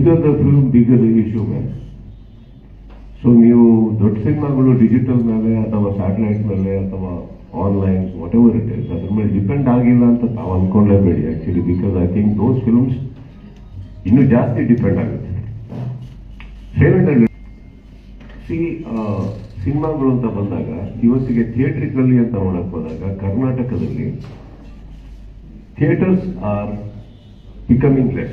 Bigger the film bigger the issue man so ನೀವು ದೊಡ್ಡ ಸಿನಿಮಾಗಳು ಡಿಜಿಟಲ್ ಮೇಲೆ ಅಥವಾ ಸ್ಯಾಟಲೈಟ್ ಮೇಲೆ ಅಥವಾ online whatever it is ಅದ್ರ ಮೇಲೆ ಡಿಪೆಂಡ್ ಆಗಿಲ್ಲ ಅಂತ ತಾವು ಅನ್ಕೊಂಡೇಬೇಡಿ actually because I think those films ಇನ್ನೂ ಜಾಸ್ತಿ ಡಿಪೆಂಡ್ ಆಗುತ್ತೆ ಸಿ ಸಿನಿಮಾಗಳು ಅಂತ ಬಂದಾಗ ಇವತ್ತಿಗೆ ಥಿಯೇಟ್ರಿಕಲ್ಲಿ ಅಂತ ನೋಡಕ್ ಹೋದಾಗ ಕರ್ನಾಟಕದಲ್ಲಿ ಥಿಯೇಟರ್ಸ್ ಆರ್ ಬಿಕಮಿಂಗ್ ಲೆಸ್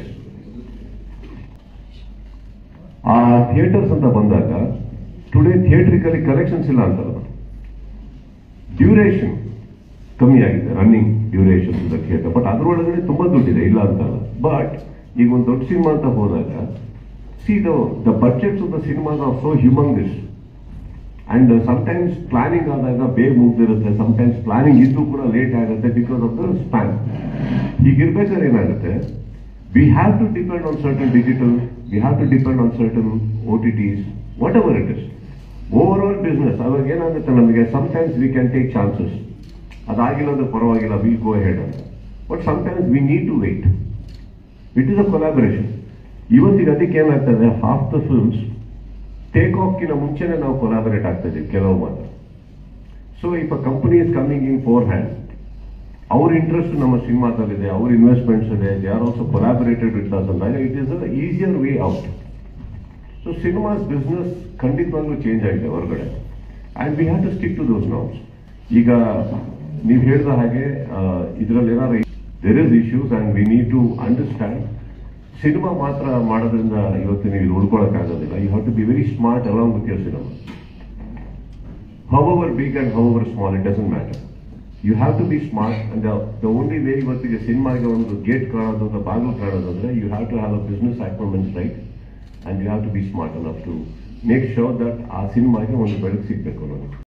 ಆ ಥಿಯೇಟರ್ಸ್ ಅಂತ ಬಂದಾಗ ಟುಡೇ ಥಿಯೇಟ್ರಿಕಲಿ ಕಲೆಕ್ಷನ್ಸ್ ಇಲ್ಲ ಅಂತಲ್ಲ ಡ್ಯೂರೇಷನ್ ಕಮ್ಮಿ ಆಗಿದೆ ರನ್ನಿಂಗ್ ಡ್ಯೂರೇಷನ್ ಥಿಯೇಟರ್ ಬಟ್ ಅದರೊಳಗಡೆ ತುಂಬಾ ದುಡ್ಡಿದೆ ಇಲ್ಲ ಅಂತಲ್ಲ ಬಟ್ ಈಗ ಒಂದು ದೊಡ್ಡ ಸಿನಿಮಾ ಅಂತ ಹೋದಾಗ see the the budgets of the cinemas are so humongous and sometimes planning ಆದಾಗ ಬೇಗ ಮುಗ್ದಿರುತ್ತೆ ಸಮಟೈಮ್ಸ್ ಪ್ಲಾನಿಂಗ್ ಇದ್ದು ಕೂಡ ಲೇಟ್ ಆಗುತ್ತೆ ಬಿಕಾಸ್ ಆಫ್ ದ ಸ್ಪ್ಯಾನ್ ಹೀಗಿರ್ಬೇಕಾದ್ರೆ ಏನಾಗುತ್ತೆ we have to depend on certain digital we have to depend on certain O T Ts whatever it is overall business ಅವಾಗ ಏನಾಗುತ್ತೆ ನಮಗೆ sometimes we can take chances ಅದಾಗಿಲ್ಲ ಅಂದ್ರೆ ಪರವಾಗಿಲ್ಲ we go head ಅಂತ but sometimes we need to wait it is a collaboration ಇವತ್ತಿಗೆ ಅದಕ್ಕೆ ಏನಾಗ್ತದೆ ಹಾಫ್ ದ ಫಿಲ್ಮ್ಸ್ ಟೇಕ್ ಆಫ್ಗಿನ ಮುಂಚೆನೆ ನಾವು ಕೊಲಾಬರೇಟ್ ಆಗ್ತಾ ಇದೀವಿ ಕೆಲವು ಮಾತ್ರ so if a company is coming in forehand ಅವ್ರ ಇಂಟ್ರೆಸ್ಟ್ ನಮ್ಮ ಸಿನಿಮಾದಲ್ಲಿದೆ ಅವ್ರ ಇನ್ವೆಸ್ಟ್ಮೆಂಟ್ಸ್ ಇದೆ they are also collaborated with us ಅಂದಾಗ it is a easier way out so cinemas business ಖಂಡಿತವಾಗ್ಲೂ ಚೇಂಜ್ ಆಗಿದೆ ಹೊರಗಡೆ and we have to stick to those norms ಈಗ ನೀವು ಹೇಳಿದ ಹಾಗೆ ಇದರಲ್ಲಿ ಏನಾದ್ರು there is issues and we need to understand cinema ಮಾತ್ರ ಮಾಡೋದ್ರಿಂದ ಇವತ್ತು ನೀವು ಉಳ್ಕೊಳಕ್ಕಾಗೋದಿಲ್ಲ you have to be very smart along with your cinema however big and however small, it doesn't matter. You have to be smart and the, the only way ಇವತ್ತಿಗೆ ಸಿನಿಮಾಗೆ ಒಂದು gate ಕಾಣೋದು ಅಂತ ಬಾಗಿಲು ಕಾಣೋದು ಅಂದ್ರೆ you have to have a business acquirements right and you have to be smart enough to make sure that ಆ ಸಿನಿಮಾಗೆ ಒಂದು ಬೆಳಕು ಸಿಗ್ಬೇಕು ಅನ್ನೋದು